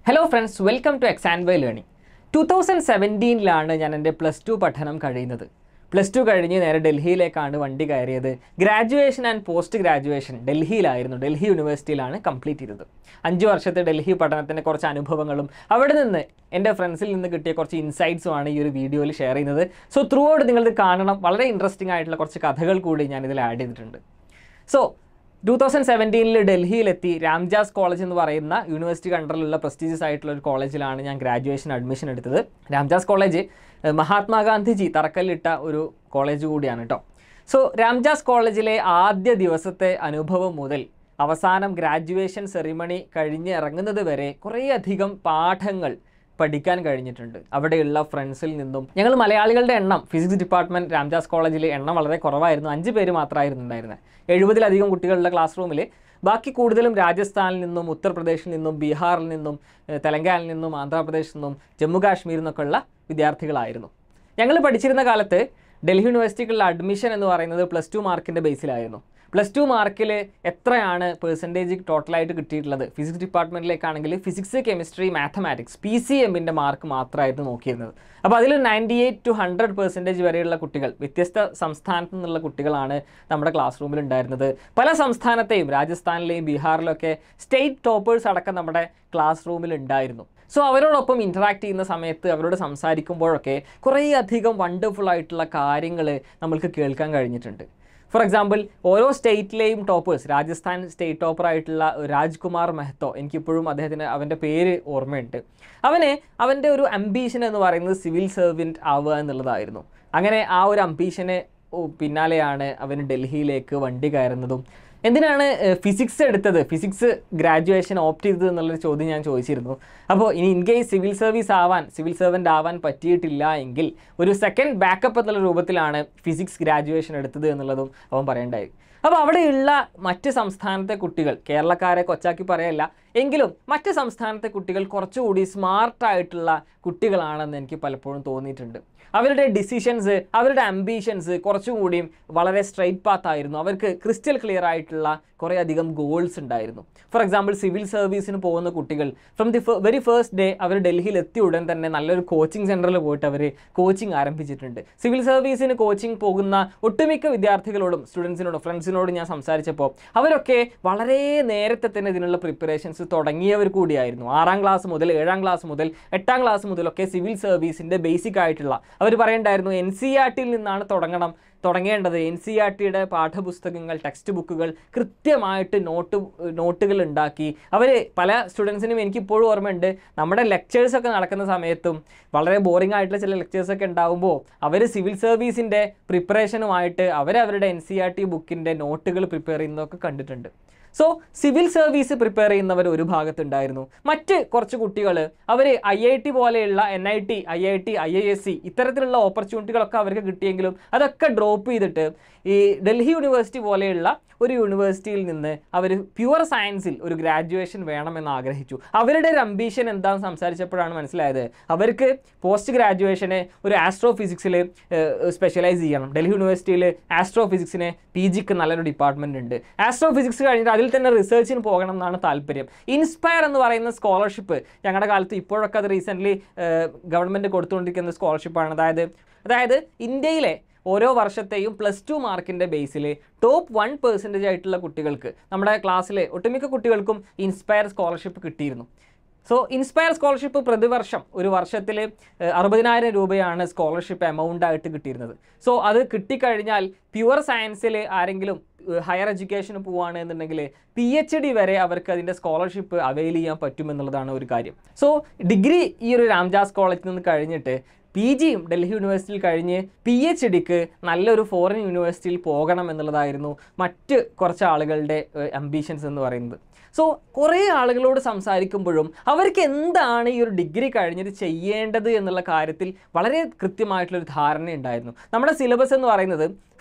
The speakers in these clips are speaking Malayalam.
ഹലോ ഫ്രണ്ട്സ് വെൽക്കം ടു എക്സാൻഡ് ബൈ ലേണിംഗ് ടു തൗസൻഡ് സെവൻറ്റീനിലാണ് ഞാൻ എൻ്റെ പ്ലസ് ടു പഠനം കഴിയുന്നത് പ്ലസ് ടു കഴിഞ്ഞ് നേരെ ഡൽഹിയിലേക്കാണ് വണ്ടി കയറിയത് ഗ്രാജുവേഷൻ ആൻഡ് പോസ്റ്റ് ഗ്രാജുവേഷൻ ഡൽഹിയിലായിരുന്നു ഡൽഹി യൂണിവേഴ്സിറ്റിയിലാണ് കംപ്ലീറ്റ് ചെയ്തത് അഞ്ച് വർഷത്തെ ഡൽഹി പഠനത്തിൻ്റെ കുറച്ച് അനുഭവങ്ങളും അവിടെ നിന്ന് എൻ്റെ ഫ്രണ്ട്സിൽ നിന്ന് കിട്ടിയ കുറച്ച് ഇൻസൈറ്റ്സുമാണ് ഈ ഒരു വീഡിയോയിൽ ഷെയർ ചെയ്യുന്നത് സോ ത്രൂ ഔട്ട് നിങ്ങളിത് കാണണം വളരെ ഇൻട്രസ്റ്റിംഗ് ആയിട്ടുള്ള കുറച്ച് കഥകൾ കൂടി ഞാനിതിൽ ആഡ് ചെയ്തിട്ടുണ്ട് സോ ടൂ തൗസൻഡ് സെവൻറ്റീനിൽ ഡൽഹിയിലെത്തി രാംജാസ് കോളേജ് എന്ന് പറയുന്ന യൂണിവേഴ്സിറ്റി കണ്ടറിലുള്ള പ്രസ്റ്റീജിയസ് ആയിട്ടുള്ള ഒരു കോളേജിലാണ് ഞാൻ ഗ്രാജുവേഷൻ അഡ്മിഷൻ എടുത്തത് രാംജാസ് കോളേജ് ഏഹ്, മഹാത്മാഗാന്ധിജി തറക്കല്ലിട്ട ഒരു കോളേജ് കൂടിയാണ് കേട്ടോ സോ രാംജാസ് കോളേജിലെ ആദ്യ ദിവസത്തെ അനുഭവം മുതൽ അവസാനം ഗ്രാജുവേഷൻ സെറിമണി കഴിഞ്ഞ് ഇറങ്ങുന്നത് വരെ കുറേയധികം പാഠങ്ങൾ പഠിക്കാൻ കഴിഞ്ഞിട്ടുണ്ട് അവിടെയുള്ള ഫ്രണ്ട്സിൽ നിന്നും ഞങ്ങൾ മലയാളികളുടെ എണ്ണം ഫിസിക്സ് ഡിപ്പാർട്ട്മെൻറ്റ് രാംജാസ് കോളേജിൽ എണ്ണം വളരെ കുറവായിരുന്നു അഞ്ച് പേര് മാത്രമായിരുന്നു ഉണ്ടായിരുന്നത് എഴുപതിലധികം കുട്ടികളുടെ ക്ലാസ് റൂമിൽ ബാക്കി കൂടുതലും രാജസ്ഥാനിൽ നിന്നും ഉത്തർപ്രദേശിൽ നിന്നും ബീഹാറിൽ നിന്നും ഏഹ് തെലങ്കാനയിൽ നിന്നും ആന്ധ്രാപ്രദേശിൽ നിന്നും ജമ്മു കാശ്മീരിൽ നിന്നൊക്കെയുള്ള വിദ്യാർത്ഥികളായിരുന്നു ഞങ്ങൾ പഠിച്ചിരുന്ന കാലത്ത് ഡൽഹി യൂണിവേഴ്സിറ്റിക്കുള്ള അഡ്മിഷൻ എന്ന് പറയുന്നത് പ്ലസ് ടു മാർക്കിൻ്റെ ബേസിലായിരുന്നു പ്ലസ് ടു മാർക്കിൽ എത്രയാണ് പെർസെൻറ്റേജ് ടോട്ടലായിട്ട് കിട്ടിയിട്ടുള്ളത് ഫിസിക്സ് ഡിപ്പാർട്ട്മെൻറ്റിലേക്കാണെങ്കിൽ physics chemistry mathematics P C എമ്മിൻ്റെ മാർക്ക് മാത്രമായിരുന്നു നോക്കിയിരുന്നത് അപ്പോൾ അതിൽ ninety eight to hundred percentage വരെയുള്ള കുട്ടികൾ വ്യത്യസ്ത സംസ്ഥാനത്തു നിന്നുള്ള കുട്ടികളാണ് നമ്മുടെ ക്ലാസ് റൂമിൽ ഉണ്ടായിരുന്നത് പല സംസ്ഥാനത്തെയും രാജസ്ഥാനിലെയും ബീഹാറിലൊക്കെ സ്റ്റേറ്റ് ടോപ്പേഴ്സ് അടക്കം നമ്മുടെ ക്ലാസ് റൂമിൽ ഉണ്ടായിരുന്നു സോ അവരോടൊപ്പം ഇൻറ്ററാക്ട് ചെയ്യുന്ന സമയത്ത് അവരോട് സംസാരിക്കുമ്പോഴൊക്കെ കുറേയധികം വണ്ടർഫുൾ ആയിട്ടുള്ള കാര്യങ്ങൾ നമ്മൾക്ക് കേൾക്കാൻ കഴിഞ്ഞിട്ടുണ്ട് ഫോർ എക്സാമ്പിൾ ഓരോ സ്റ്റേറ്റിലെയും ടോപ്പേഴ്സ് രാജസ്ഥാൻ സ്റ്റേറ്റ് ടോപ്പർ ആയിട്ടുള്ള രാജ്കുമാർ മെഹ്തോ എനിക്കിപ്പോഴും അദ്ദേഹത്തിന് അവൻ്റെ പേര് ഓർമ്മയുണ്ട് അവന് അവൻ്റെ ഒരു അംബീഷൻ എന്ന് പറയുന്നത് സിവിൽ സർവൻറ്റ് ആവുക എന്നുള്ളതായിരുന്നു അങ്ങനെ ആ ഒരു അംബീഷന് പിന്നാലെയാണ് അവന് ഡൽഹിയിലേക്ക് വണ്ടി കയറുന്നതും എന്തിനാണ് ഫിസിക്സ് എടുത്തത് ഫിസിക്സ് ഗ്രാജുവേഷൻ ഓപ്റ്റ് ചെയ്തത് എന്നുള്ളൊരു ചോദ്യം ഞാൻ ചോദിച്ചിരുന്നു അപ്പോൾ ഇനി ഇൻ കേസ് സിവിൽ സർവീസ് ആവാൻ സിവിൽ സർവൻ്റ് ആവാൻ പറ്റിയിട്ടില്ല എങ്കിൽ ഒരു സെക്കൻഡ് ബാക്കപ്പ് എന്നുള്ള രൂപത്തിലാണ് ഫിസിക്സ് ഗ്രാജുവേഷൻ എടുത്തത് എന്നുള്ളതും അവൻ പറയേണ്ടായി അപ്പോൾ അവിടെയുള്ള മറ്റ് സംസ്ഥാനത്തെ കുട്ടികൾ കേരളക്കാരെ കൊച്ചാക്കി പറയല്ല എങ്കിലും മറ്റ് സംസ്ഥാനത്തെ കുട്ടികൾ കുറച്ചുകൂടി സ്മാർട്ടായിട്ടുള്ള കുട്ടികളാണെന്ന് എനിക്ക് പലപ്പോഴും തോന്നിയിട്ടുണ്ട് അവരുടെ ഡിസിഷൻസ് അവരുടെ അംബീഷൻസ് കുറച്ചും കൂടിയും വളരെ സ്ട്രൈറ്റ് പാത്ത് ആയിരുന്നു അവർക്ക് ക്രിസ്റ്റൽ ക്ലിയർ ആയിട്ടുള്ള കുറേ അധികം ഗോൾസ് ഉണ്ടായിരുന്നു ഫോർ എക്സാമ്പിൾ സിവിൽ സർവീസിന് പോകുന്ന കുട്ടികൾ from the very first day അവർ ഡൽഹിയിൽ എത്തിയ ഉടൻ തന്നെ നല്ലൊരു കോച്ചിങ് സെൻറ്ററിൽ പോയിട്ട് അവർ കോച്ചിങ് ആരംഭിച്ചിട്ടുണ്ട് സിവിൽ സർവീസിന് കോച്ചിങ് പോകുന്ന ഒട്ടുമിക്ക വിദ്യാർത്ഥികളോടും സ്റ്റുഡൻസിനോടും ഫ്രണ്ട്സിനോടും ഞാൻ സംസാരിച്ചപ്പോൾ അവരൊക്കെ വളരെ നേരത്തെ തന്നെ ഇതിനുള്ള പ്രിപ്പറേഷൻസ് തുടങ്ങിയവർ കൂടിയായിരുന്നു ആറാം ക്ലാസ് മുതൽ ഏഴാം ക്ലാസ് മുതൽ എട്ടാം ക്ലാസ് മുതലൊക്കെ സിവിൽ സർവീസിൻ്റെ ബേസിക് ആയിട്ടുള്ള അവർ പറയണ്ടായിരുന്നു എൻ സി ആർ ടിയിൽ നിന്നാണ് തുടങ്ങണം തുടങ്ങേണ്ടത് എൻ സി ആർ ടിയുടെ പാഠപുസ്തകങ്ങൾ ടെക്സ്റ്റ് ബുക്കുകൾ കൃത്യമായിട്ട് നോട്ട് നോട്ടുകൾ ഉണ്ടാക്കി അവർ പല സ്റ്റുഡൻസിനും എനിക്കിപ്പോഴും ഓർമ്മയുണ്ട് നമ്മുടെ ലെക്ചേഴ്സൊക്കെ നടക്കുന്ന സമയത്തും വളരെ ബോറിംഗ് ആയിട്ടുള്ള ചില ലെക്ചേഴ്സൊക്കെ ഉണ്ടാകുമ്പോൾ അവർ സിവിൽ സർവീസിൻ്റെ പ്രിപ്പറേഷനുമായിട്ട് അവരവരുടെ എൻ സി ആർ ടി ബുക്കിൻ്റെ നോട്ടുകൾ പ്രിപ്പയർ ചെയ്യുന്നതൊക്കെ കണ്ടിട്ടുണ്ട് സോ സിവിൽ സർവീസ് പ്രിപ്പയർ ചെയ്യുന്നവർ ഒരു ഭാഗത്തുണ്ടായിരുന്നു മറ്റ് കുറച്ച് കുട്ടികൾ അവർ ഐ ഐ ടി പോലെയുള്ള N I T I I T I I S C ഇത്തരത്തിലുള്ള ഓപ്പർച്യൂണിറ്റികളൊക്കെ അവർക്ക് കിട്ടിയെങ്കിലും അതൊക്കെ ഡ്രോപ്പ് ചെയ്തിട്ട് ഈ ഡൽഹി യൂണിവേഴ്സിറ്റി പോലെയുള്ള ഒരു യൂണിവേഴ്സിറ്റിയിൽ നിന്ന് അവർ പ്യുവർ സയൻസിൽ ഒരു ഗ്രാജുവേഷൻ വേണമെന്ന് ആഗ്രഹിച്ചു അവരുടെ ഒരു അംബീഷൻ എന്താണെന്ന് സംസാരിച്ചപ്പോഴാണ് മനസ്സിലായത് അവർക്ക് പോസ്റ്റ് ഗ്രാജുവേഷന് ഒരു ആസ്ട്രോ ഫിസിക്സിൽ സ്പെഷ്യലൈസ് ചെയ്യണം ഡൽഹി യൂണിവേഴ്സിറ്റിയിൽ ആസ്ട്രോ ഫിസിക്സിന് പി ജിക്ക് നല്ലൊരു ഡിപ്പാർട്ട്മെൻ്റ് ഉണ്ട് ആസ്ട്രോ ഫിസിക്സ് കഴിഞ്ഞിട്ട് അതിൽ തന്നെ റിസർച്ചിന് പോകണം എന്നാണ് താല്പര്യം ഇൻസ്പയർ എന്ന് പറയുന്ന സ്കോളർഷിപ്പ് ഞങ്ങളുടെ കാലത്ത് ഇപ്പോഴൊക്കെ അത് റീസെൻ്റ്ലി ഗവൺമെൻറ് കൊടുത്തുകൊണ്ടിരിക്കുന്ന സ്കോളർഷിപ്പാണ് അതായത് അതായത് ഇന്ത്യയിലെ ഓരോ വർഷത്തെയും പ്ലസ് ടു മാർക്കിൻ്റെ ബേസിൽ ടോപ്പ് വൺ പെർസെൻറ്റേജ് ആയിട്ടുള്ള കുട്ടികൾക്ക് നമ്മുടെ ക്ലാസ്സിലെ ഒട്ടുമിക്ക കുട്ടികൾക്കും ഇൻസ്പയർ സ്കോളർഷിപ്പ് കിട്ടിയിരുന്നു സോ ഇൻസ്പയർ സ്കോളർഷിപ്പ് പ്രതിവർഷം ഒരു വർഷത്തിൽ അറുപതിനായിരം രൂപയാണ് സ്കോളർഷിപ്പ് എമൗണ്ട് ആയിട്ട് കിട്ടിയിരുന്നത് സോ അത് കിട്ടിക്കഴിഞ്ഞാൽ പ്യുവർ സയൻസിൽ ആരെങ്കിലും ഹയർ എഡ്യൂക്കേഷന് പോവുകയാണ് എന്നുണ്ടെങ്കിൽ പി എച്ച് ഡി വരെ അവർക്ക് അതിൻ്റെ സ്കോളർഷിപ്പ് അവൈൽ ചെയ്യാൻ പറ്റുമെന്നുള്ളതാണ് ഒരു കാര്യം സോ ഡിഗ്രി ഈ ഒരു രാംജാസ് കോളേജിൽ നിന്ന് കഴിഞ്ഞിട്ട് പി ജിയും ഡൽഹി യൂണിവേഴ്സിറ്റിയിൽ കഴിഞ്ഞ് പി എച്ച് ഡിക്ക് നല്ലൊരു ഫോറിൻ യൂണിവേഴ്സിറ്റിയിൽ പോകണം എന്നുള്ളതായിരുന്നു മറ്റ് കുറച്ച് ആളുകളുടെ അംബീഷൻസ് എന്ന് പറയുന്നത് സോ കുറേ ആളുകളോട് സംസാരിക്കുമ്പോഴും അവർക്ക് എന്താണ് ഈ ഒരു ഡിഗ്രി കഴിഞ്ഞിട്ട് ചെയ്യേണ്ടത് എന്നുള്ള കാര്യത്തിൽ വളരെ കൃത്യമായിട്ടുള്ളൊരു ധാരണ ഉണ്ടായിരുന്നു നമ്മുടെ സിലബസ് എന്ന് പറയുന്നത്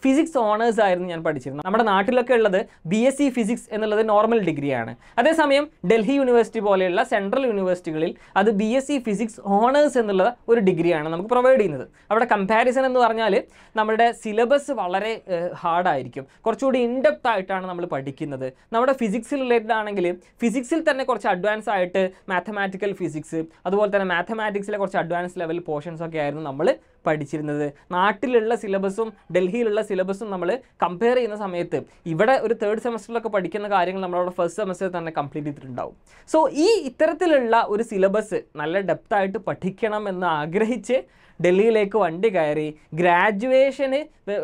ഫിസിക്സ് ഓണേഴ്സ് ആയിരുന്നു ഞാൻ പഠിച്ചിരുന്നത് നമ്മുടെ നാട്ടിലൊക്കെ ഉള്ളത് ബി എസ് സി ഫിസിക്സ് എന്നുള്ളത് നോർമൽ ഡിഗ്രിയാണ് അതേസമയം ഡൽഹി യൂണിവേഴ്സിറ്റി പോലെയുള്ള സെൻട്രൽ യൂണിവേഴ്സിറ്റികളിൽ അത് B S C physics honours എന്നുള്ള ഒരു ഡിഗ്രിയാണ് നമുക്ക് പ്രൊവൈഡ് ചെയ്യുന്നത് അവിടെ കമ്പാരിസൺ എന്ന് പറഞ്ഞാൽ നമ്മുടെ സിലബസ് വളരെ ഹാർഡായിരിക്കും കുറച്ചുകൂടി ഇൻഡെപ്ത് ആയിട്ടാണ് നമ്മൾ പഠിക്കുന്നത് നമ്മുടെ ഫിസിക്സിൽ റിലേറ്റഡ് ആണെങ്കിൽ ഫിസിക്സിൽ തന്നെ കുറച്ച് അഡ്വാൻസ് ആയിട്ട് മാത്തമാറ്റിക്കൽ ഫിസിക്സ് അതുപോലെ തന്നെ മാത്തമാറ്റിക്സിലെ കുറച്ച് അഡ്വാൻസ് ലെവൽ പോർഷൻസ് ഒക്കെ ആയിരുന്നു നമ്മൾ പഠിച്ചിരുന്നത് നാട്ടിലുള്ള സിലബസും ഡൽഹിയിലുള്ള സിലബസും നമ്മൾ കമ്പയർ ചെയ്യുന്ന സമയത്ത് ഇവിടെ ഒരു തേർഡ് സെമസ്റ്ററിലൊക്കെ പഠിക്കുന്ന കാര്യങ്ങൾ നമ്മളവിടെ ഫസ്റ്റ് സെമസ്റ്ററിൽ തന്നെ കംപ്ലീറ്റ് ചെയ്തിട്ടുണ്ടാവും സോ ഈ ഇത്തരത്തിലുള്ള ഒരു സിലബസ് നല്ല ഡെപ്തായിട്ട് പഠിക്കണം എന്ന് ആഗ്രഹിച്ച് ഡൽഹിയിലേക്ക് വണ്ടി കയറി ഗ്രാജുവേഷന്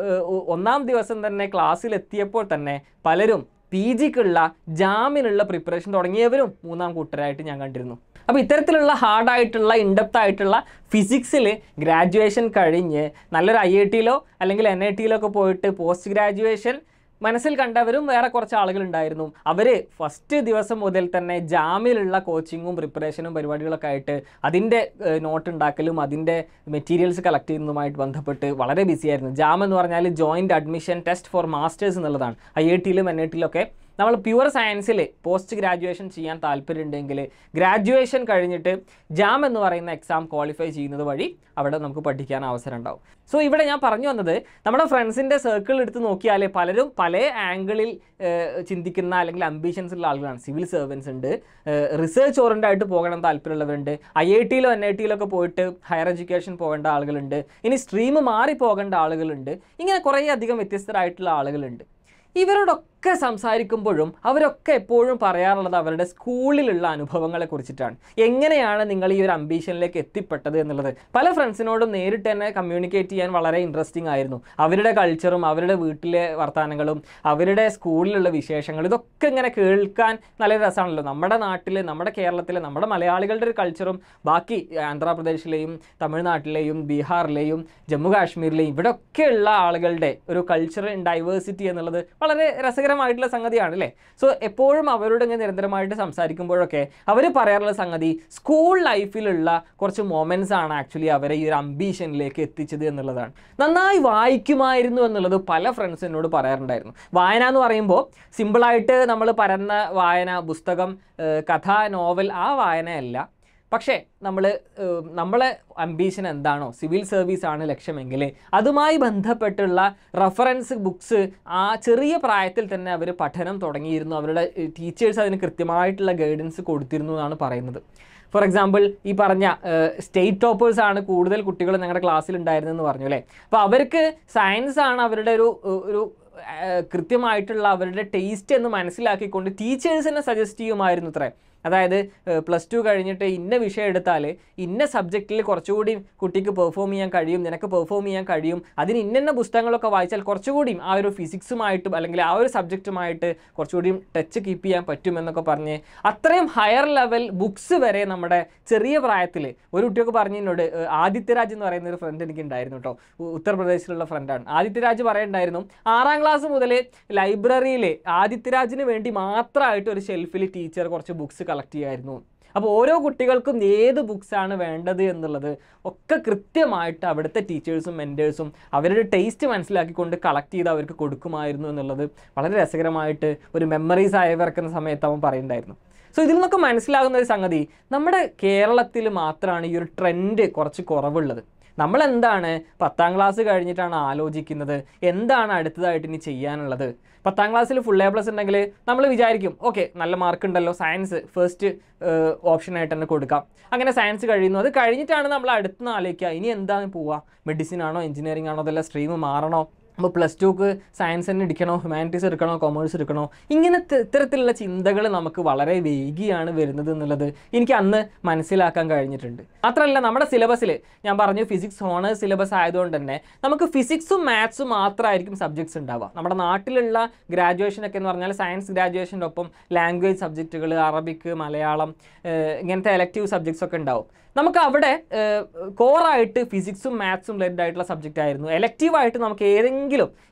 ഒന്നാം ദിവസം തന്നെ ക്ലാസ്സിലെത്തിയപ്പോൾ തന്നെ പലരും പി ജിക്കുള്ള ജാമിനുള്ള പ്രിപ്പറേഷൻ തുടങ്ങിയവരും മൂന്നാം കൂട്ടരായിട്ട് ഞാൻ കണ്ടിരുന്നു അപ്പോൾ ഇത്തരത്തിലുള്ള ഹാർഡായിട്ടുള്ള ഇൻഡെപ്ത് ആയിട്ടുള്ള ഫിസിക്സിൽ ഗ്രാജുവേഷൻ കഴിഞ്ഞ് നല്ലൊരു ഐ ഐ ടിയിലോ അല്ലെങ്കിൽ എൻ ഐ ടിയിലോ ഒക്കെ പോയിട്ട് പോസ്റ്റ് ഗ്രാജുവേഷൻ മനസ്സിൽ കണ്ടവരും വേറെ കുറച്ച് ആളുകളുണ്ടായിരുന്നു അവർ ഫസ്റ്റ് ദിവസം മുതൽ തന്നെ ജാമിലുള്ള കോച്ചിങ്ങും പ്രിപ്പറേഷനും പരിപാടികളൊക്കെ ആയിട്ട് അതിൻ്റെ നോട്ട് ഉണ്ടാക്കലും അതിൻ്റെ മെറ്റീരിയൽസ് കളക്ട് ചെയ്യുന്നതുമായിട്ട് ബന്ധപ്പെട്ട് വളരെ ബിസി ആയിരുന്നു ജാം എന്ന് പറഞ്ഞാൽ joint admission test for masters എന്നുള്ളതാണ് ഐ ഐ ടിയിലും എൻ ഐ ടിയിലൊക്കെ നമ്മൾ പ്യുവർ സയൻസിൽ പോസ്റ്റ് ഗ്രാജുവേഷൻ ചെയ്യാൻ താല്പര്യമുണ്ടെങ്കിൽ ഗ്രാജുവേഷൻ കഴിഞ്ഞിട്ട് ജാം എന്ന് പറയുന്ന എക്സാം ക്വാളിഫൈ ചെയ്യുന്നത് വഴി അവിടെ നമുക്ക് പഠിക്കാൻ അവസരം ഉണ്ടാവും സോ ഇവിടെ ഞാൻ പറഞ്ഞു വന്നത് നമ്മുടെ ഫ്രണ്ട്സിൻ്റെ സർക്കിൾ എടുത്ത് നോക്കിയാൽ പലരും പല ആംഗിളിൽ ചിന്തിക്കുന്ന അല്ലെങ്കിൽ അംബീഷൻസ് ഉള്ള ആളുകളാണ് സിവിൽ സർവൻസ് ഉണ്ട് റിസർച്ച് ഓറിയൻ്റ് ആയിട്ട് പോകണം താല്പര്യമുള്ളവരുണ്ട് ഐ ഐ ടിയിലോ എൻ ഐ ടിയിലൊക്കെ പോയിട്ട് ഹയർ എഡ്യൂക്കേഷൻ പോകേണ്ട ആളുകളുണ്ട് ഇനി സ്ട്രീം മാറി പോകേണ്ട ആളുകളുണ്ട് ഇങ്ങനെ കുറേ അധികം വ്യത്യസ്തരായിട്ടുള്ള ആളുകളുണ്ട് ഇവരോടൊക്കെ സംസാരിക്കുമ്പോഴും അവരൊക്കെ എപ്പോഴും പറയാറുള്ളത് അവരുടെ സ്കൂളിലുള്ള അനുഭവങ്ങളെ കുറിച്ചിട്ടാണ് എങ്ങനെയാണ് നിങ്ങൾ ഈ ഒരു അംബീഷനിലേക്ക് എത്തിപ്പെട്ടത് എന്നുള്ളത് പല ഫ്രണ്ട്സിനോടും നേരിട്ട് തന്നെ കമ്മ്യൂണിക്കേറ്റ് ചെയ്യാൻ വളരെ ഇൻട്രസ്റ്റിംഗ് ആയിരുന്നു അവരുടെ കൾച്ചറും അവരുടെ വീട്ടിലെ വർത്തമാനങ്ങളും അവരുടെ സ്കൂളിലുള്ള വിശേഷങ്ങളും ഇതൊക്കെ ഇങ്ങനെ കേൾക്കാൻ നല്ല രസമാണല്ലോ നമ്മുടെ നാട്ടിൽ നമ്മുടെ കേരളത്തിലെ നമ്മുടെ മലയാളികളുടെ ഒരു കൾച്ചറും ബാക്കി ആന്ധ്രാപ്രദേശിലെയും തമിഴ്നാട്ടിലെയും ബീഹാറിലെയും ജമ്മു കാശ്മീരിലെയും ഇവിടെയൊക്കെയുള്ള ആളുകളുടെ ഒരു കൾച്ചർ ഡൈവേഴ്സിറ്റി എന്നുള്ളത് വളരെ രസകരമായിട്ടുള്ള സംഗതിയാണ് അല്ലേ സോ എപ്പോഴും അവരോട് ഇങ്ങനെ നിരന്തരമായിട്ട് സംസാരിക്കുമ്പോഴൊക്കെ അവർ പറയാറുള്ള സംഗതി സ്കൂൾ ലൈഫിലുള്ള കുറച്ച് മൊമെൻറ്റ്സ് ആണ് ആക്ച്വലി അവരെ ഈ ഒരു അംബീഷനിലേക്ക് എത്തിച്ചത് എന്നുള്ളതാണ് നന്നായി വായിക്കുമായിരുന്നു എന്നുള്ളത് പല ഫ്രണ്ട്സ് എന്നോട് പറയാറുണ്ടായിരുന്നു വായന എന്ന് പറയുമ്പോൾ സിമ്പിളായിട്ട് നമ്മൾ പരന്ന വായന പുസ്തകം ഏഹ് കഥ നോവൽ ആ വായനയല്ല പക്ഷേ നമ്മൾ നമ്മളെ അംബീഷൻ എന്താണോ സിവിൽ സർവീസ് ആണ് ലക്ഷ്യമെങ്കിൽ അതുമായി ബന്ധപ്പെട്ടുള്ള റഫറൻസ് ബുക്സ് ആ ചെറിയ പ്രായത്തിൽ തന്നെ അവർ പഠനം തുടങ്ങിയിരുന്നു അവരുടെ ടീച്ചേഴ്സ് അതിന് കൃത്യമായിട്ടുള്ള ഗൈഡൻസ് കൊടുത്തിരുന്നു എന്നാണ് പറയുന്നത് ഫോർ എക്സാമ്പിൾ ഈ പറഞ്ഞ സ്റ്റേറ്റ് ടോപ്പേഴ്സ് ആണ് കൂടുതൽ കുട്ടികൾ ഞങ്ങളുടെ ക്ലാസ്സിൽ ഉണ്ടായിരുന്നെന്ന് പറഞ്ഞു അല്ലേ അപ്പോൾ അവർക്ക് സയൻസ് ആണ് അവരുടെ ഒരു ഒരു ഏഹ് കൃത്യമായിട്ടുള്ള അവരുടെ ടേസ്റ്റ് എന്ന് മനസ്സിലാക്കിക്കൊണ്ട് ടീച്ചേഴ്സിനെ സജസ്റ്റ് ചെയ്യുമായിരുന്നു അത്രേ അതായത് പ്ലസ് ടു കഴിഞ്ഞിട്ട് ഇന്ന വിഷയം എടുത്താൽ ഇന്ന സബ്ജക്റ്റിൽ കുറച്ചുകൂടി കുട്ടിക്ക് പെർഫോം ചെയ്യാൻ കഴിയും നിനക്ക് പെർഫോം ചെയ്യാൻ കഴിയും അതിന് ഇന്ന പുസ്തകങ്ങളൊക്കെ വായിച്ചാൽ കുറച്ചുകൂടിയും ആ ഒരു ഫിസിക്സുമായിട്ടും അല്ലെങ്കിൽ ആ ഒരു സബ്ജക്റ്റുമായിട്ട് കുറച്ചുകൂടിയും ടച്ച് കീപ്പ് ചെയ്യാൻ പറ്റുമെന്നൊക്കെ പറഞ്ഞ് അത്രയും ഹയർ ലെവൽ ബുക്സ് വരെ നമ്മുടെ ചെറിയ പ്രായത്തിൽ ഒരു കുട്ടിയൊക്കെ പറഞ്ഞു എന്നോട് ഏഹ് ആദിത്യരാജ് എന്ന് പറയുന്ന ഒരു ഫ്രണ്ട് എനിക്ക് ഉണ്ടായിരുന്നു കേട്ടോ ഉ- ഉത്തർപ്രദേശിലുള്ള ഫ്രണ്ടാണ് ആദിത്യരാജ് പറയണ്ടായിരുന്നു ആറാം ക്ലാസ് മുതൽ ലൈബ്രറിയിൽ ആദിത്യരാജിന് വേണ്ടി മാത്രമായിട്ട് ഒരു ഷെൽഫിൽ ടീച്ചർ കുറച്ച് ബുക്സ് കളക്ട് ചെയ്യായിരുന്നു അപ്പോൾ ഓരോ കുട്ടികൾക്കും ഏത് ബുക്സാണ് വേണ്ടത് എന്നുള്ളത് ഒക്കെ കൃത്യമായിട്ട് അവിടുത്തെ ടീച്ചേഴ്സും മെൻറ്റേഴ്സും അവരുടെ ടേസ്റ്റ് മനസ്സിലാക്കിക്കൊണ്ട് കളക്ട് ചെയ്ത് അവർക്ക് കൊടുക്കുമായിരുന്നു എന്നുള്ളത് വളരെ രസകരമായിട്ട് ഒരു മെമ്മറീസ് ആയവർക്കുന്ന സമയത്ത് അവൻ പറയുന്നുണ്ടായിരുന്നു സോ ഇതിൽ നിന്നൊക്കെ മനസ്സിലാകുന്ന ഒരു സംഗതി നമ്മുടെ കേരളത്തിൽ മാത്രമാണ് ഈ ഒരു ട്രെൻഡ് കുറച്ച് കുറവുള്ളത് നമ്മൾ എന്താണ് പത്താം ക്ലാസ് കഴിഞ്ഞിട്ടാണ് ആലോചിക്കുന്നത് എന്താണ് അടുത്തതായിട്ട് ഇനി ചെയ്യാനുള്ളത് പത്താം ക്ലാസ്സിൽ ഫുൾ എ പ്ലസ് ഉണ്ടെങ്കിൽ നമ്മൾ വിചാരിക്കും ഓക്കെ നല്ല മാർക്ക് ഉണ്ടല്ലോ സയൻസ് ഫസ്റ്റ് ഓപ്ഷനായിട്ട് തന്നെ കൊടുക്കാം അങ്ങനെ സയൻസ് കഴിയുന്നു അത് കഴിഞ്ഞിട്ടാണ് നമ്മൾ അടുത്തുനിന്ന് ആലോചിക്കുക ഇനി എന്താണ് പോവുക മെഡിസിൻ ആണോ എഞ്ചിനീയറിംഗ് ആണോ അതല്ല സ്ട്രീം മാറണോ അപ്പോൾ പ്ലസ് ടുക്ക് സയൻസ് തന്നെ എടുക്കണോ ഹ്യൂമാനിറ്റീസ് എടുക്കണോ കൊമേഴ്സ് എടുക്കണോ ഇങ്ങനത്തെ ഇത്തരത്തിലുള്ള ചിന്തകൾ നമുക്ക് വളരെ വൈകിയാണ് വരുന്നത് എന്നുള്ളത് എനിക്ക് അന്ന് മനസ്സിലാക്കാൻ കഴിഞ്ഞിട്ടുണ്ട് മാത്രമല്ല നമ്മുടെ സിലബസിൽ ഞാൻ പറഞ്ഞു ഫിസിക്സ് ഹോണേഴ്സ് സിലബസ് ആയതുകൊണ്ട് തന്നെ നമുക്ക് ഫിസിക്സും മാത്സും മാത്രമായിരിക്കും സബ്ജക്ട്സ് ഉണ്ടാവുക നമ്മുടെ നാട്ടിലുള്ള ഗ്രാജുവേഷൻ ഒക്കെ എന്ന് പറഞ്ഞാൽ സയൻസ് ഗ്രാജുവേഷൻ്റെ ഒപ്പം ലാംഗ്വേജ് സബ്ജക്റ്റുകൾ അറബിക് മലയാളം ഏഹ് ഇങ്ങനത്തെ എലക്റ്റീവ് സബ്ജക്ട്സ് ഒക്കെ ഉണ്ടാവും നമുക്ക് അവിടെ കോറായിട്ട് ഫിസിക്സും മാത്സും റിലേറ്റഡ് ആയിട്ടുള്ള സബ്ജക്റ്റ് ആയിരുന്നു എലക്റ്റീവായിട്ട് നമുക്ക് ഏതെങ്കിലും ഇഷ്ട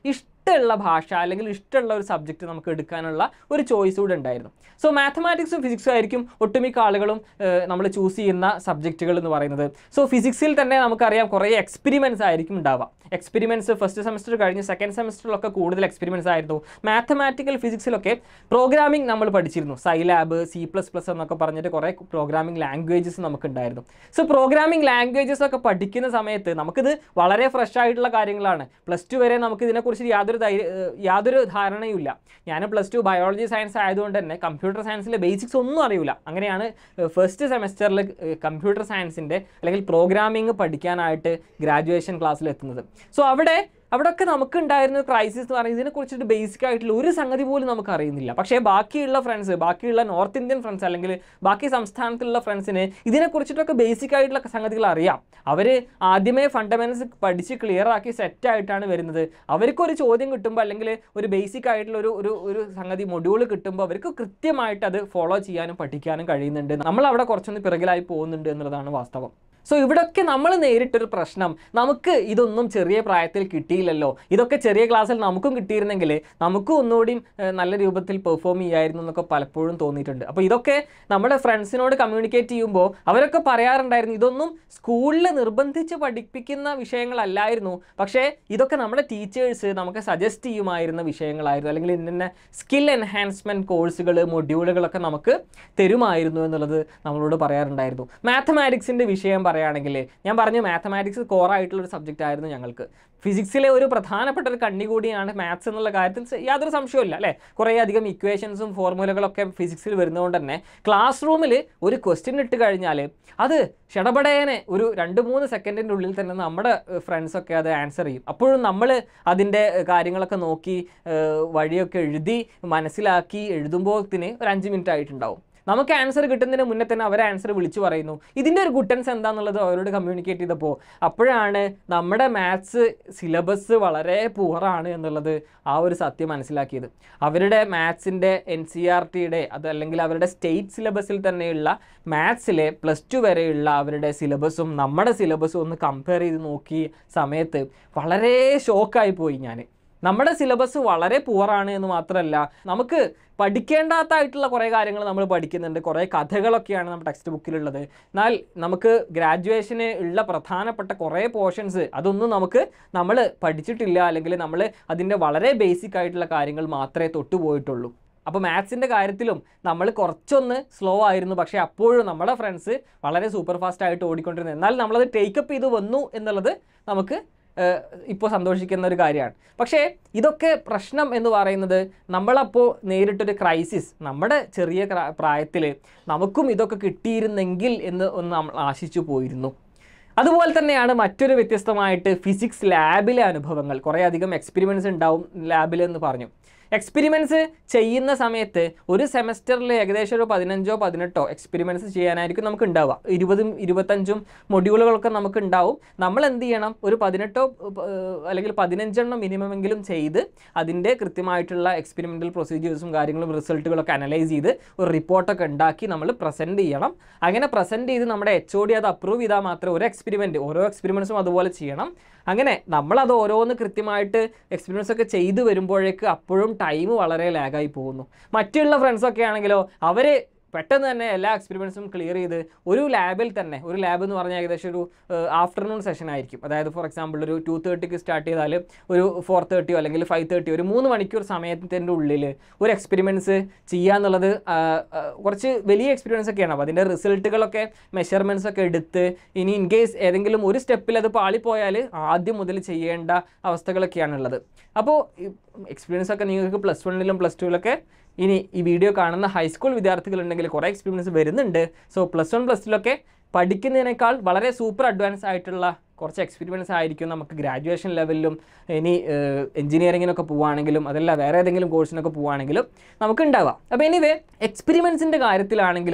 ഇഷ്ടമുള്ള ഭാഷ അല്ലെങ്കിൽ ഇഷ്ടമുള്ള ഒരു സബ്ജക്റ്റ് നമുക്ക് എടുക്കാനുള്ള ഒരു ചോയ്സ് കൂടെ ഉണ്ടായിരുന്നു സോ മാത്തമാറ്റിക്സും ഫിസിക്സും ആയിരിക്കും ഒട്ടുമിക്ക ആളുകളും നമ്മൾ ചൂസ് ചെയ്യുന്ന സബ്ജക്റ്റുകൾ എന്ന് പറയുന്നത് സോ ഫിസിക്സിൽ തന്നെ നമുക്കറിയാം കുറേ എക്സ്പെരിമെൻറ്റ്സ് ആയിരിക്കും ഉണ്ടാവുക എക്സ്പെരിമെൻറ്റ്സ് ഫസ്റ്റ് സെമസ്റ്റർ കഴിഞ്ഞ് സെക്കൻഡ് സെമസ്റ്ററിലൊക്കെ കൂടുതൽ എക്സ്പെരിമെൻറ്റ്സ് ആയിരുന്നു മാത്തമാറ്റിക്കൽ ഫിസിക്സിലൊക്കെ പ്രോഗ്രാമിംഗ് നമ്മൾ പഠിച്ചിരുന്നു സൈലാബ് സി പ്ലസ് പ്ലസ് എന്നൊക്കെ പറഞ്ഞിട്ട് കുറേ പ്രോഗ്രാമിംഗ് ലാംഗ്വേജസ് നമുക്കുണ്ടായിരുന്നു സോ പ്രോഗ്രാമിംഗ് ലാംഗ്വേജസ് ഒക്കെ പഠിക്കുന്ന സമയത്ത് നമുക്കിത് വളരെ ഫ്രഷ് ആയിട്ടുള്ള കാര്യങ്ങളാണ് പ്ലസ് ടു വരെ നമുക്ക് ഇതിനെക്കുറിച്ച് യാതൊരു ധൈര്യ ഏഹ് യാതൊരു ധാരണയുമില്ല ഞാൻ പ്ലസ് ടു ബയോളജി സയൻസ് ആയതുകൊണ്ട് തന്നെ കമ്പ്യൂട്ടർ സയൻസിലെ ബേസിക്സ് ഒന്നും അറിയില്ല അങ്ങനെയാണ് ഫസ്റ്റ് സെമസ്റ്ററിൽ കമ്പ്യൂട്ടർ സയൻസിൻ്റെ അല്ലെങ്കിൽ പ്രോഗ്രാമിംഗ് പഠിക്കാനായിട്ട് ഗ്രാജുവേഷൻ ക്ലാസ്സിൽ എത്തുന്നത് സോ അവിടെ അവിടെയൊക്കെ നമുക്ക് ഉണ്ടായിരുന്ന ക്രൈസിസ് എന്ന് പറയുന്നത് ഇതിനെക്കുറിച്ചിട്ട് ബേസിക് ആയിട്ടുള്ള ഒരു സംഗതി പോലും നമുക്ക് അറിയുന്നില്ല പക്ഷേ ബാക്കിയുള്ള ഫ്രണ്ട്സ് ബാക്കിയുള്ള നോർത്ത് ഇന്ത്യൻ ഫ്രണ്ട്സ് അല്ലെങ്കിൽ ബാക്കി സംസ്ഥാനത്തുള്ള ഫ്രണ്ട്സിന് ഇതിനെക്കുറിച്ചിട്ടൊക്കെ ബേസിക് ആയിട്ടുള്ള സംഗതികൾ അറിയാം അവർ ആദ്യമേ ഫണ്ടമെന്റ്സ് പഠിച്ച് ക്ലിയർ ആക്കി സെറ്റ് ആയിട്ടാണ് വരുന്നത് അവർക്കൊരു ചോദ്യം കിട്ടുമ്പോൾ അല്ലെങ്കിൽ ഒരു ബേസിക് ആയിട്ടുള്ള ഒരു ഒരു ഒരു സംഗതി മൊഡ്യൂൾ കിട്ടുമ്പോൾ അവർക്ക് കൃത്യമായിട്ട് അത് ഫോളോ ചെയ്യാനും പഠിക്കാനും കഴിയുന്നുണ്ട് നമ്മൾ അവിടെ കുറച്ചൊന്ന് പിറകിലായി പോകുന്നുണ്ട് എന്നുള്ളതാണ് വാസ്തവം സോ ഇവിടൊക്കെ നമ്മൾ നേരിട്ടൊരു പ്രശ്നം നമുക്ക് ഇതൊന്നും ചെറിയ പ്രായത്തിൽ കിട്ടിയില്ലല്ലോ ഇതൊക്കെ ചെറിയ ക്ലാസ്സിൽ നമുക്കും കിട്ടിയിരുന്നെങ്കിൽ നമുക്കും ഒന്നുകൂടിയും ഏഹ്, നല്ല രൂപത്തിൽ പെർഫോം ചെയ്യായിരുന്നു എന്നൊക്കെ പലപ്പോഴും തോന്നിയിട്ടുണ്ട് അപ്പോൾ ഇതൊക്കെ നമ്മുടെ ഫ്രണ്ട്സിനോട് കമ്മ്യൂണിക്കേറ്റ് ചെയ്യുമ്പോൾ അവരൊക്കെ പറയാറുണ്ടായിരുന്നു ഇതൊന്നും സ്കൂളിൽ നിർബന്ധിച്ച് പഠിപ്പിക്കുന്ന വിഷയങ്ങളല്ലായിരുന്നു പക്ഷേ ഇതൊക്കെ നമ്മുടെ ടീച്ചേഴ്സ് നമുക്ക് സജസ്റ്റ് ചെയ്യുമായിരുന്ന വിഷയങ്ങളായിരുന്നു അല്ലെങ്കിൽ ഇന്ന സ്കിൽ എൻഹാൻസ്മെൻറ്റ് കോഴ്സുകൾ മൊഡ്യൂളുകളൊക്കെ നമുക്ക് തരുമായിരുന്നു എന്നുള്ളത് നമ്മളോട് പറയാറുണ്ടായിരുന്നു മാത്തമാറ്റിക്സിൻ്റെ വിഷയം പറയുകയാണെങ്കിൽ ഞാൻ പറഞ്ഞു മാത്തമാറ്റിക്സ് കോറായിട്ടുള്ള ഒരു സബ്ജക്റ്റ് ആയിരുന്നു ഞങ്ങൾക്ക് ഫിസിക്സിലെ ഒരു പ്രധാനപ്പെട്ട ഒരു കണ്ണി കൂടിയാണ് മാത്സ് എന്നുള്ള കാര്യത്തിൽ സ- യാതൊരു സംശയമില്ല അല്ലേ കുറേ അധികം ഇക്വേഷൻസും ഫോർമുലകളൊക്കെ ഫിസിക്സിൽ വരുന്നതുകൊണ്ട് തന്നെ ക്ലാസ് റൂമിൽ ഒരു ക്വസ്റ്റ്യൻ ഇട്ട് കഴിഞ്ഞാൽ അത് ഷടപടേനെ ഒരു രണ്ട് മൂന്ന് സെക്കൻഡിൻ്റെ ഉള്ളിൽ തന്നെ നമ്മുടെ ഫ്രണ്ട്സൊക്കെ അത് ആൻസർ ചെയ്യും അപ്പോഴും നമ്മൾ അതിൻ്റെ ഏഹ്, കാര്യങ്ങളൊക്കെ നോക്കി ഏഹ്, വഴിയൊക്കെ എഴുതി മനസ്സിലാക്കി എഴുതുമ്പോഴത്തിന് ഒരു അഞ്ച് മിനിറ്റ് ആയിട്ടുണ്ടാവും നമുക്ക് ആൻസർ കിട്ടുന്നതിന് മുന്നേ തന്നെ അവരെ ആൻസർ വിളിച്ചു പറയുന്നു ഇതിൻ്റെ ഒരു ഗുട്ടൻസ് എന്താണെന്നുള്ളത് അവരോട് കമ്മ്യൂണിക്കേറ്റ് ചെയ്തപ്പോൾ അപ്പോഴാണ് നമ്മുടെ മാത്സ് സിലബസ് വളരെ പുവറാണ് എന്നുള്ളത് ആ ഒരു സത്യം മനസ്സിലാക്കിയത് അവരുടെ മാത്സിൻ്റെ എൻ സി ആർ ടിയുടെ അതല്ലെങ്കിൽ അവരുടെ സ്റ്റേറ്റ് സിലബസിൽ തന്നെയുള്ള മാത്സിലെ പ്ലസ് ടു വരെയുള്ള അവരുടെ സിലബസും നമ്മുടെ സിലബസും ഒന്ന് കമ്പയർ ചെയ്ത് നോക്കിയ സമയത്ത് വളരെ ഷോക്കായി പോയി ഞാൻ നമ്മുടെ സിലബസ് വളരെ പുവറാണ് എന്ന് മാത്രമല്ല നമുക്ക് പഠിക്കേണ്ടാത്തായിട്ടുള്ള കുറേ കാര്യങ്ങൾ നമ്മൾ പഠിക്കുന്നുണ്ട് കുറേ കഥകളൊക്കെയാണ് നമ്മുടെ ടെക്സ്റ്റ് ബുക്കിലുള്ളത് എന്നാൽ നമുക്ക് ഗ്രാജുവേഷന് ഉള്ള പ്രധാനപ്പെട്ട കുറേ പോർഷൻസ് അതൊന്നും നമുക്ക് നമ്മൾ പഠിച്ചിട്ടില്ല അല്ലെങ്കിൽ നമ്മൾ അതിൻ്റെ വളരെ ബേസിക് ആയിട്ടുള്ള കാര്യങ്ങൾ മാത്രമേ തൊട്ടുപോയിട്ടുള്ളൂ അപ്പോൾ മാത്സിൻ്റെ കാര്യത്തിലും നമ്മൾ കുറച്ചൊന്ന് സ്ലോ ആയിരുന്നു പക്ഷേ അപ്പോഴും നമ്മുടെ ഫ്രണ്ട്സ് വളരെ സൂപ്പർ ഫാസ്റ്റ് ആയിട്ട് ഓടിക്കൊണ്ടിരുന്നു എന്നാൽ നമ്മളത് ടേക്കപ്പ് ചെയ്ത് വന്നു എന്നുള്ളത് നമുക്ക് ഇപ്പോൾ സന്തോഷിക്കുന്ന ഒരു കാര്യമാണ് പക്ഷേ ഇതൊക്കെ പ്രശ്നം എന്ന് പറയുന്നത് നമ്മളപ്പോൾ നേരിട്ടൊരു ക്രൈസിസ് നമ്മുടെ ചെറിയ പ്രായത്തിൽ നമുക്കും ഇതൊക്കെ കിട്ടിയിരുന്നെങ്കിൽ എന്ന് ഒന്ന് നമ്മൾ ആശിച്ചു പോയിരുന്നു അതുപോലെ തന്നെയാണ് മറ്റൊരു വ്യത്യസ്തമായിട്ട് ഫിസിക്സ് ലാബിലെ അനുഭവങ്ങൾ കുറേ അധികം എക്സ്പെരിമെൻറ്റ്സ് ഉണ്ടാവും ലാബിൽ എന്ന് പറഞ്ഞു എക്സ്പെരിമെൻറ്റ്സ് ചെയ്യുന്ന സമയത്ത് ഒരു സെമസ്റ്ററിൽ ഏകദേശം ഒരു പതിനഞ്ചോ പതിനെട്ടോ എക്സ്പെരിമെൻറ്റ്സ് ചെയ്യാനായിരിക്കും നമുക്ക് ഉണ്ടാവുക ഇരുപതും ഇരുപത്തഞ്ചും മൊഡ്യൂളുകളൊക്കെ നമുക്ക് ഉണ്ടാവും നമ്മൾ എന്ത് ചെയ്യണം ഒരു പതിനെട്ടോ ഏഹ്, അല്ലെങ്കിൽ പതിനഞ്ചെണ്ണം മിനിമം എങ്കിലും ചെയ്ത് അതിൻ്റെ കൃത്യമായിട്ടുള്ള എക്സ്പെരിമെൻ്റൽ പ്രൊസീജിയേഴ്സും കാര്യങ്ങളും റിസൾട്ടുകളൊക്കെ അനലൈസ് ചെയ്ത് ഒരു റിപ്പോർട്ടൊക്കെ ഉണ്ടാക്കി നമ്മൾ പ്രസൻറ്റ് ചെയ്യണം അങ്ങനെ പ്രസൻറ്റ് ചെയ്ത് നമ്മുടെ എച്ച് ഒ ഡി അത് അപ്രൂവ് ചെയ്താൽ മാത്രമേ ഒരു എക്സ്പെരിമെൻറ്റ് ഓരോ എക്സ്പെരിമെൻറ്റ്സും അതുപോലെ ചെയ്യണം അങ്ങനെ നമ്മളത് ഓരോന്ന് കൃത്യമായിട്ട് എക്സ്പീരിയൻസ് ഒക്കെ ചെയ്തു വരുമ്പോഴേക്ക് അപ്പോഴും ടൈം വളരെ ലാഗായി പോകുന്നു മറ്റുള്ള ഫ്രണ്ട്സൊക്കെ ആണെങ്കിലോ അവർ പെട്ടെന്ന് തന്നെ എല്ലാ എക്സ്പെരിമെൻസും ക്ലിയർ ചെയ്ത് ഒരു ലാബിൽ തന്നെ ഒരു ലാബ് എന്ന് പറഞ്ഞാൽ ഏകദേശം ഒരു ആഫ്റ്റർനൂൺ സെഷൻ ആയിരിക്കും അതായത് ഫോർ എക്സാമ്പിൾ ഒരു ടു തേർട്ടിക്ക് സ്റ്റാർട്ട് ചെയ്താൽ ഒരു ഫോർ തേർട്ടിയോ അല്ലെങ്കിൽ ഫൈവ് തേർട്ടിയോ ഒരു മൂന്ന് മണിക്കൂർ സമയത്തിൻ്റെ ഉള്ളിൽ ഒരു എക്സ്പെരിമെൻറ്റ്സ് ചെയ്യാന്നുള്ളത് ആ, ആ, കുറച്ച് വലിയ എക്സ്പീരിയൻസ് ഒക്കെയാണ് അപ്പോൾ അതിൻ്റെ റിസൾട്ടുകളൊക്കെ മെഷർമെൻറ്റ്സ് ഒക്കെ എടുത്ത് ഇനി ഇൻ കേസ് ഏതെങ്കിലും ഒരു സ്റ്റെപ്പിൽ അത് പാളിപ്പോയാൽ ആദ്യം മുതൽ ചെയ്യേണ്ട അവസ്ഥകളൊക്കെയാണുള്ളത് അപ്പോൾ എക്സ്പീരിയൻസ് ഒക്കെ നിങ്ങൾക്ക് പ്ലസ് വണ്ണിലും പ്ലസ് ടുവിലൊക്കെ ഇനി ഈ വീഡിയോ കാണുന്ന ഹൈസ്കൂൾ വിദ്യാർത്ഥികളുണ്ടെങ്കിൽ കുറേ എക്സ്പീരിയൻസ് വരുന്നുണ്ട് സോ പ്ലസ് വൺ പ്ലസ് ടുവിലൊക്കെ പഠിക്കുന്നതിനേക്കാൾ വളരെ സൂപ്പർ അഡ്വാൻസ് ആയിട്ടുള്ള കുറച്ച് എക്സ്പീരിയൻസ് ആയിരിക്കും നമുക്ക് ഗ്രാജുവേഷൻ ലെവലിലും ഇനി എഞ്ചിനീയറിങ്ങിനൊക്കെ പോവുകയാണെങ്കിലും അതല്ല വേറെ ഏതെങ്കിലും കോഴ്സിനൊക്കെ പോവുകയാണെങ്കിലും നമുക്ക് ഉണ്ടാവാം അപ്പോൾ എനിവേ എക്സ്പെരിമെൻസിൻ്റെ കാര്യത്തിലാണെങ്കിലും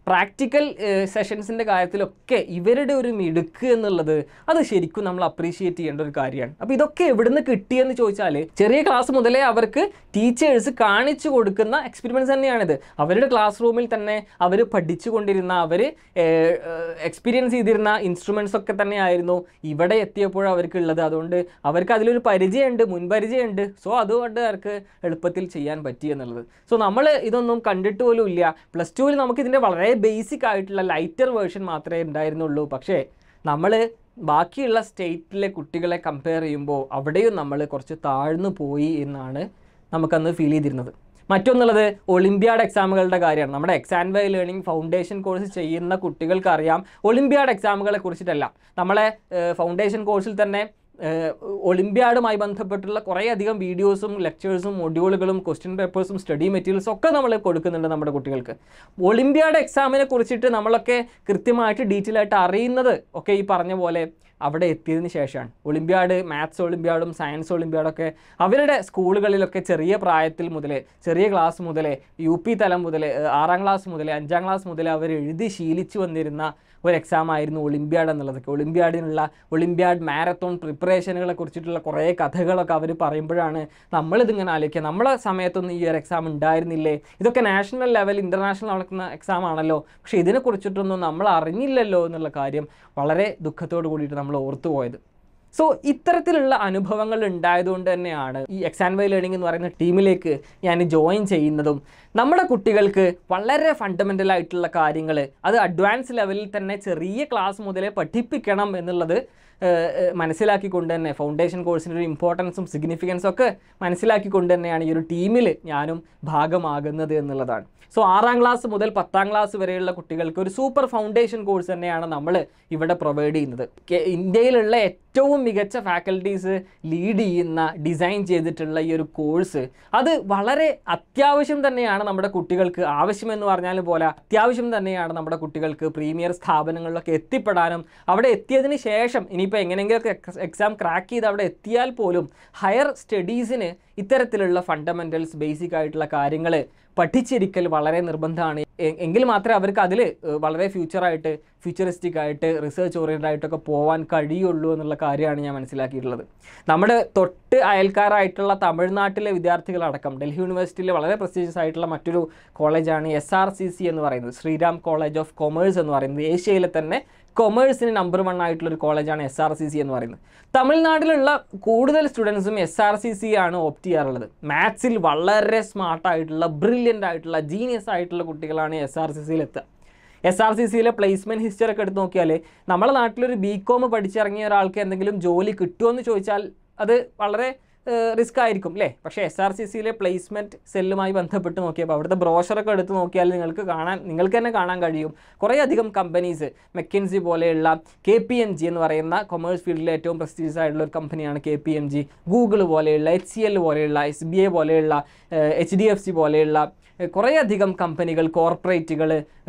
പ്രാക്ടിക്കൽ സെഷൻസിൻ്റെ കാര്യത്തിലൊക്കെ ഇവരുടെ ഒരു മിടുക്ക് എന്നുള്ളത് അത് ശരിക്കും നമ്മൾ അപ്രീഷിയേറ്റ് ചെയ്യേണ്ട ഒരു കാര്യമാണ് അപ്പോൾ ഇതൊക്കെ എവിടുന്ന് കിട്ടിയെന്ന് ചോദിച്ചാൽ ചെറിയ ക്ലാസ് മുതലേ അവർക്ക് ടീച്ചേഴ്സ് കാണിച്ചു കൊടുക്കുന്ന എക്സ്പെരിമെൻറ്റ്സ് തന്നെയാണിത് അവരുടെ ക്ലാസ് റൂമിൽ തന്നെ അവർ പഠിച്ചു കൊണ്ടിരുന്ന അവർ എക്സ്പീരിയൻസ് ചെയ്തിരുന്ന ഇൻസ്ട്രുമെൻറ്റ്സ് ഒക്കെ തന്നെയായിരുന്നു ഇവിടെ എത്തിയപ്പോൾ അവർക്ക് ഉള്ളത് അതുകൊണ്ട് അവർക്ക് അതിലൊരു പരിചയമുണ്ട് മുൻപരിചയമുണ്ട് സോ അതുകൊണ്ട് അവർക്ക് എളുപ്പത്തിൽ ചെയ്യാൻ പറ്റി എന്നുള്ളത് സോ നമ്മൾ ഇതൊന്നും കണ്ടിട്ട് പോലും ഇല്ല പ്ലസ് ടുവിൽ നമുക്ക് ഇതിൻ്റെ വളരെ ബേസിക് ആയിട്ടുള്ള ലൈറ്റർ വേർഷൻ മാത്രമേ ഉണ്ടായിരുന്നുള്ളൂ പക്ഷേ നമ്മൾ ബാക്കിയുള്ള സ്റ്റേറ്റിലെ കുട്ടികളെ കമ്പയർ ചെയ്യുമ്പോൾ അവിടെയും നമ്മൾ കുറച്ച് താഴ്ന്നു പോയി എന്നാണ് നമുക്കന്ന് ഫീൽ ചെയ്തിരുന്നത് മറ്റൊന്നുള്ളത് ഒളിമ്പ്യാഡ് എക്സാമുകളുടെ കാര്യമാണ് നമ്മുടെ Xylem learning foundation course ചെയ്യുന്ന കുട്ടികൾക്ക് അറിയാം ഒളിമ്പ്യാഡ് എക്സാമുകളെ കുറിച്ചിട്ടല്ല നമ്മളെ ഫൗണ്ടേഷൻ കോഴ്സിൽ തന്നെ ഏഹ്, ഒളിമ്പ്യാഡുമായി ബന്ധപ്പെട്ടുള്ള കുറേയധികം വീഡിയോസും ലെക്ചേഴ്സും മൊഡ്യൂളുകളും ക്വസ്റ്റ്യൻ പേപ്പേഴ്സും സ്റ്റഡി മെറ്റീരിയൽസും ഒക്കെ നമ്മൾ കൊടുക്കുന്നുണ്ട് നമ്മുടെ കുട്ടികൾക്ക് ഒളിമ്പ്യാഡ് എക്സാമിനെ കുറിച്ചിട്ട് നമ്മളൊക്കെ കൃത്യമായിട്ട് ഡീറ്റെയിൽ ആയിട്ട് അറിയുന്നത് ഒക്കെ ഈ പറഞ്ഞ പോലെ അവിടെ എത്തിയതിന് ശേഷമാണ് ഒളിമ്പ്യാഡ് മാത്സ് ഒളിമ്പ്യാഡും സയൻസ് ഒളിമ്പ്യാഡൊക്കെ അവരുടെ സ്കൂളുകളിലൊക്കെ ചെറിയ പ്രായത്തിൽ മുതലേ ചെറിയ ക്ലാസ് മുതലേ യു പി തലം മുതലേ ഏഹ്, ആറാം ക്ലാസ് മുതലേ അഞ്ചാം ക്ലാസ് മുതലേ അവർ എഴുതി ശീലിച്ചു വന്നിരുന്ന ഒരു എക്സാം ആയിരുന്നു ഒളിമ്പ്യാഡ് എന്നുള്ളതൊക്കെ ഒളിമ്പ്യാഡിനുള്ള ഒളിമ്പ്യാഡ് മാരത്തോൺ പ്രിപ്പറേഷനുകളെ കുറിച്ചിട്ടുള്ള കുറേ കഥകളൊക്കെ അവർ പറയുമ്പോഴാണ് നമ്മളിതിങ്ങനെ ആലോചിക്കുക നമ്മളെ സമയത്തൊന്നും ഈ ഒരു എക്സാം ഉണ്ടായിരുന്നില്ലേ ഇതൊക്കെ നാഷണൽ ലെവൽ ഇൻ്റർനാഷണൽ നടക്കുന്ന എക്സാം ആണല്ലോ പക്ഷേ ഇതിനെക്കുറിച്ചിട്ടൊന്നും നമ്മൾ അറിഞ്ഞില്ലല്ലോ എന്നുള്ള കാര്യം വളരെ ദുഃഖത്തോട് കൂടിയിട്ട് നമ്മൾ ഓർത്തു പോയത് സോ ഇത്തരത്തിലുള്ള അനുഭവങ്ങൾ ഉണ്ടായതുകൊണ്ട് തന്നെയാണ് ഈ എക്സാം വൈ ലേണിംഗ് എന്ന് പറയുന്ന ടീമിലേക്ക് ഞാൻ ജോയിൻ ചെയ്യുന്നതും നമ്മുടെ കുട്ടികൾക്ക് വളരെ ഫണ്ടമെൻ്റൽ ആയിട്ടുള്ള കാര്യങ്ങൾ അത് അഡ്വാൻസ് ലെവലിൽ തന്നെ ചെറിയ ക്ലാസ് മുതലേ പഠിപ്പിക്കണം എന്നുള്ളത് ഏഹ്, ഏഹ്, മനസ്സിലാക്കിക്കൊണ്ട് തന്നെ ഫൗണ്ടേഷൻ കോഴ്സിൻ്റെ ഒരു ഇമ്പോർട്ടൻസും സിഗ്നിഫിക്കൻസും ഒക്കെ മനസ്സിലാക്കിക്കൊണ്ട് തന്നെയാണ് ഈ ഒരു ടീമിൽ ഞാനും ഭാഗമാകുന്നത് എന്നുള്ളതാണ് സോ ആറാം ക്ലാസ് മുതൽ പത്താം ക്ലാസ് വരെയുള്ള കുട്ടികൾക്ക് ഒരു സൂപ്പർ ഫൗണ്ടേഷൻ കോഴ്സ് തന്നെയാണ് നമ്മൾ ഇവിടെ പ്രൊവൈഡ് ചെയ്യുന്നത് കെ- ഇന്ത്യയിലുള്ള ഏറ്റവും മികച്ച ഫാക്കൽറ്റീസ് ലീഡ് ചെയ്യുന്ന ഡിസൈൻ ചെയ്തിട്ടുള്ള ഈ ഒരു കോഴ്സ് അത് വളരെ അത്യാവശ്യം തന്നെയാണ് നമ്മുടെ കുട്ടികൾക്ക് ആവശ്യമെന്ന് പറഞ്ഞാലും പോലെ അത്യാവശ്യം തന്നെയാണ് നമ്മുടെ കുട്ടികൾക്ക് പ്രീമിയർ സ്ഥാപനങ്ങളിലൊക്കെ എത്തിപ്പെടാനും അവിടെ എത്തിയതിന് ശേഷം ഇനിയിപ്പോൾ എങ്ങനെയെങ്കിലുമൊക്കെ എക്സാം ക്രാക്ക് ചെയ്ത് അവിടെ എത്തിയാൽ പോലും ഹയർ സ്റ്റഡീസിന് ഇത്തരത്തിലുള്ള ഫണ്ടമെൻ്റൽസ് ബേസിക് ആയിട്ടുള്ള കാര്യങ്ങൾ പഠിച്ചിരിക്കൽ വളരെ നിർബന്ധമാണ് എ- എങ്കിൽ മാത്രമേ അവർക്ക് അതിൽ വളരെ ഫ്യൂച്ചറായിട്ട് ഫ്യൂച്ചറിസ്റ്റിക് ആയിട്ട് റിസർച്ച് ഓറിയൻറ്റഡ് ആയിട്ടൊക്കെ പോകാൻ കഴിയുള്ളൂ എന്നുള്ള കാര്യമാണ് ഞാൻ മനസ്സിലാക്കിയിട്ടുള്ളത് നമ്മുടെ തൊട്ട് അയൽക്കാരായിട്ടുള്ള തമിഴ്നാട്ടിലെ വിദ്യാർത്ഥികളടക്കം ഡൽഹി യൂണിവേഴ്സിറ്റിയിലെ വളരെ പ്രസ്റ്റീജിയസ് ആയിട്ടുള്ള മറ്റൊരു കോളേജാണ് എസ് ആർ സി സി എന്ന് പറയുന്നത് ശ്രീരാം കോളേജ് ഓഫ് കൊമേഴ്സ് എന്ന് പറയുന്നത് ഏഷ്യയിലെ തന്നെ കൊമേഴ്സിന് നമ്പർ വൺ ആയിട്ടുള്ള ഒരു കോളേജാണ് എസ് ആർ സി സി എന്ന് പറയുന്നത് തമിഴ്നാട്ടിലുള്ള കൂടുതൽ സ്റ്റുഡൻസും എസ് ആർ സി സി ആണ് ഓപ്റ്റ് ചെയ്യാറുള്ളത് മാത്സിൽ വളരെ സ്മാർട്ടായിട്ടുള്ള ബ്രില്യൻ്റ് ആയിട്ടുള്ള ജീനിയസ് ആയിട്ടുള്ള കുട്ടികളാണ് എസ് ആർ സി സിയിൽ എത്തുക എസ് ആർ സി സിയിലെ പ്ലേസ്മെൻറ്റ് ഹിസ്റ്ററി ഒക്കെ എടുത്ത് നോക്കിയാൽ നമ്മുടെ നാട്ടിലൊരു ബി കോം പഠിച്ചിറങ്ങിയ ഒരാൾക്ക് എന്തെങ്കിലും ജോലി കിട്ടുമോ എന്ന് ചോദിച്ചാൽ അത് വളരെ റിസ്ക് ആയിരിക്കും അല്ലേ പക്ഷേ എസ് ആർ സി സിയിലെ പ്ലേസ്മെൻറ്റ് സെല്ലുമായി ബന്ധപ്പെട്ട് നോക്കിയപ്പോൾ അവിടുത്തെ ബ്രോഷറൊക്കെ എടുത്ത് നോക്കിയാൽ നിങ്ങൾക്ക് കാണാൻ നിങ്ങൾക്ക് തന്നെ കാണാൻ കഴിയും കുറേയധികം കമ്പനീസ് മെക്കിൻസി പോലെയുള്ള കെ പി എം ജി എന്ന് പറയുന്ന കൊമേഴ്സ് ഫീൽഡിലെ ഏറ്റവും പ്രസ്റ്റീജിയസ് ആയിട്ടുള്ള ഒരു കമ്പനിയാണ് K P M G Google പോലെയുള്ള എച്ച് സി എൽ പോലെയുള്ള എസ് ബി ഐ പോലെയുള്ള എച്ച് ഡി എഫ് സി പോലെയുള്ള ഏഹ് കുറേയധികം കമ്പനികൾ കോർപ്പറേറ്റുകൾ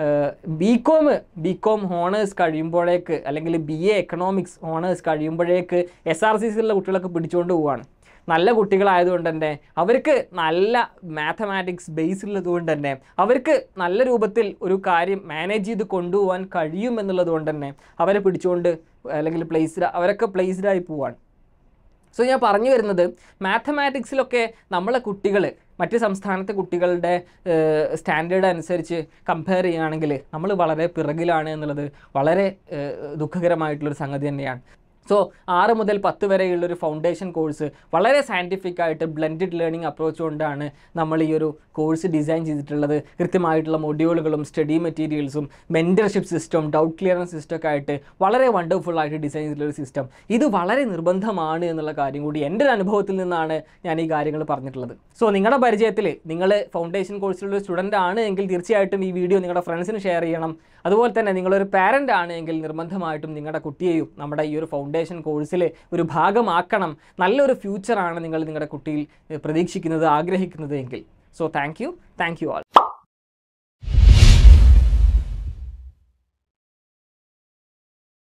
B com B com honours കഴിയുമ്പോഴേക്ക് അല്ലെങ്കിൽ ബി എ എക്കണോമിക്സ് ഹോണേഴ്സ് കഴിയുമ്പോഴേക്ക് എസ് ആർ സി സിയിലുള്ള കുട്ടികളൊക്കെ പിടിച്ചുകൊണ്ട് പോവുകയാണ് നല്ല കുട്ടികളായതുകൊണ്ട് തന്നെ അവർക്ക് നല്ല മാത്തമാറ്റിക്സ് ബേസ് ഉള്ളതുകൊണ്ട് തന്നെ അവർക്ക് നല്ല രൂപത്തിൽ ഒരു കാര്യം മാനേജ് ചെയ്ത് കൊണ്ടുപോകാൻ കഴിയും എന്നുള്ളത് കൊണ്ട് തന്നെ അവരെ പിടിച്ചുകൊണ്ട് അല്ലെങ്കിൽ പ്ലേസ്ഡ് അവരൊക്കെ പ്ലേസ്ഡായി പോവാണ് സോ ഞാൻ പറഞ്ഞു വരുന്നത് മാത്തമാറ്റിക്സിലൊക്കെ നമ്മളെ കുട്ടികൾ മറ്റ് സംസ്ഥാനത്തെ കുട്ടികളുടെ സ്റ്റാൻഡേർഡ് അനുസരിച്ച് കമ്പയർ ചെയ്യുകയാണെങ്കിൽ നമ്മൾ വളരെ പിറകിലാണ് എന്നുള്ളത് വളരെ ഏഹ്, ദുഃഖകരമായിട്ടുള്ളൊരു സംഗതി തന്നെയാണ് സോ ആറ് മുതൽ പത്ത് വരെയുള്ളൊരു ഫൗണ്ടേഷൻ കോഴ്സ് വളരെ സയൻറ്റിഫിക് ആയിട്ട് ബ്ലെൻഡഡ് ലേണിംഗ് അപ്രോച്ച് കൊണ്ടാണ് നമ്മൾ ഈ ഒരു കോഴ്സ് ഡിസൈൻ ചെയ്തിട്ടുള്ളത് കൃത്യമായിട്ടുള്ള മൊഡ്യൂളുകളും സ്റ്റഡി മെറ്റീരിയൽസും mentorship system doubt clearance system ഒക്കെ ആയിട്ട് വളരെ വണ്ടർഫുൾ ആയിട്ട് ഡിസൈൻ ചെയ്തിട്ടുള്ള ഒരു സിസ്റ്റം ഇത് വളരെ നിർബന്ധമാണ് എന്നുള്ള കാര്യം കൂടി എൻ്റെ ഒരു അനുഭവത്തിൽ നിന്നാണ് ഞാൻ ഈ കാര്യങ്ങൾ പറഞ്ഞിട്ടുള്ളത് സോ നിങ്ങളുടെ പരിചയത്തിൽ നിങ്ങൾ ഫൗണ്ടേഷൻ കോഴ്സിലുള്ള സ്റ്റുഡൻ്റ് ആണ് എങ്കിൽ തീർച്ചയായിട്ടും ഈ വീഡിയോ നിങ്ങളുടെ ഫ്രണ്ട്സിന് ഷെയർ ചെയ്യണം അതുപോലെ തന്നെ നിങ്ങളൊരു പാരൻ്റ് ആണ് എങ്കിൽ നിർബന്ധമായിട്ടും നിങ്ങളുടെ കുട്ടിയെയും നമ്മുടെ ഈ ഒരു ഫൗണ്ടേഷൻ കോഴ്സിൽ ഒരു ഭാഗമാക്കണം നല്ലൊരു ഫ്യൂച്ചറാണ് നിങ്ങൾ നിങ്ങളുടെ കുട്ടിയിൽ ഏഹ്, പ്രതീക്ഷിക്കുന്നത് ആഗ്രഹിക്കുന്നത് എങ്കിൽ so thank you thank you all